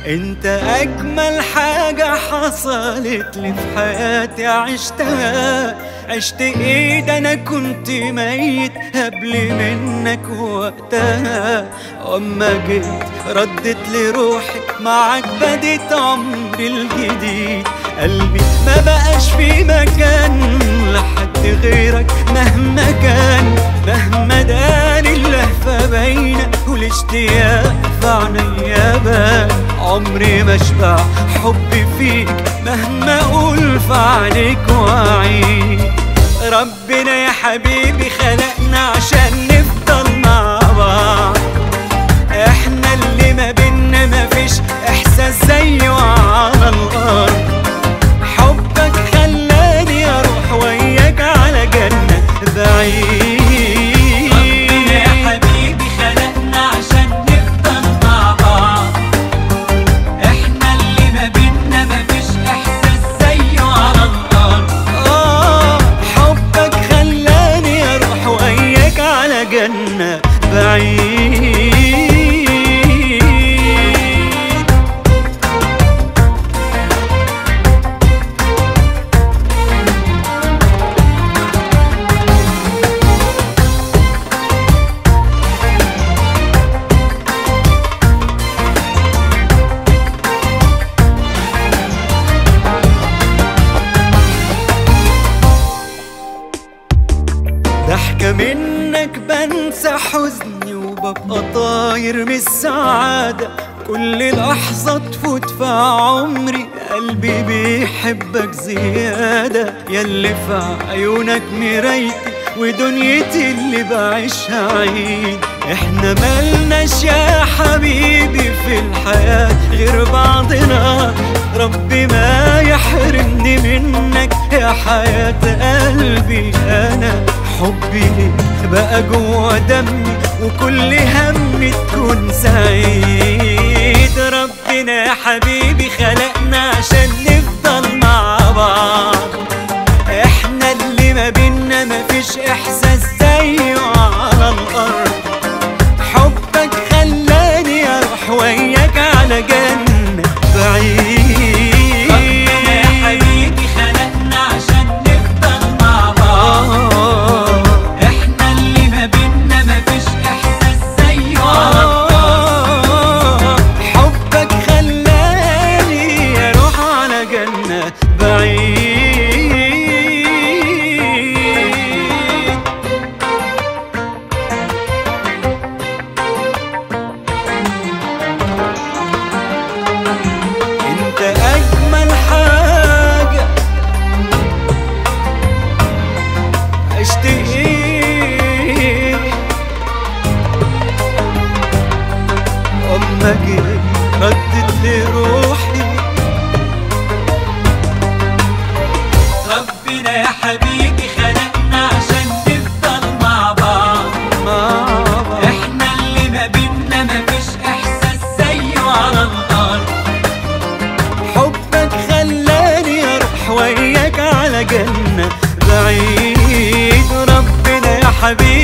انت اجمل حاجة حصلت لي في حياتي عشتها عشت ايه ده انا كنت ميت قبل منك وقتها اما جيت ردت لي روحي معاك بديت عمري الجديد قلبي ما بقاش في مكان لحد غيرك مهما كان مهما داني اللهفة باينة والاشتياق في عينيا بان عمري ما اشبع حبي فيك مهما اقول في عليك واعيد ربنا يا حبيبي خلقنا عشان نفضل مع بعض احنا اللي ما بينا مفيش احساس زيه على الارض حبك خلاني اروح وياك على جنة بعيد ربنا يا حبيبي خلقنا عشان نفضل مع بعض احنا اللي ما بينا مفيش احساس زيه على الارض آه حبك خلاني اروح وياك على جنة بعيد ضحكة منك بنسى حزني وببقى طاير من السعادة كل لحظة تفوت في عمري قلبي بيحبك زيادة ياللي في عيونك مرايتي ودنيتي اللي بعيشها عيد احنا ملناش يا حبيبي في الحياة غير بعضنا ربي ما يحرمني منك يا حياة قلبي انا حبي ليك بقى جوا دمي وكل همي تكون سعيد ربنا يا حبيبي خلقنا عشان نفضل مع بعض احنا اللي ما بينا مفيش احساس زيه على الارض حبك خلاني اروح وياك على جنة بعيد ربنا يا حبيبي خلقنا عشان نفضل مع بعض آه احنا اللي ما بينا مفيش احساس زيه على الارض آه حبك خلاني اروح على جنة بعيد انت اجمل حاجة عشت ايه اما جيت ردت لي روحي ربنا يا حبيبي خلقنا عشان نفضل مع بعض مع بعض احنا اللي ما بينا مفيش احساس زيه على الارض حبك خلاني اروح وياك على جنة بعيد ربنا يا حبيبي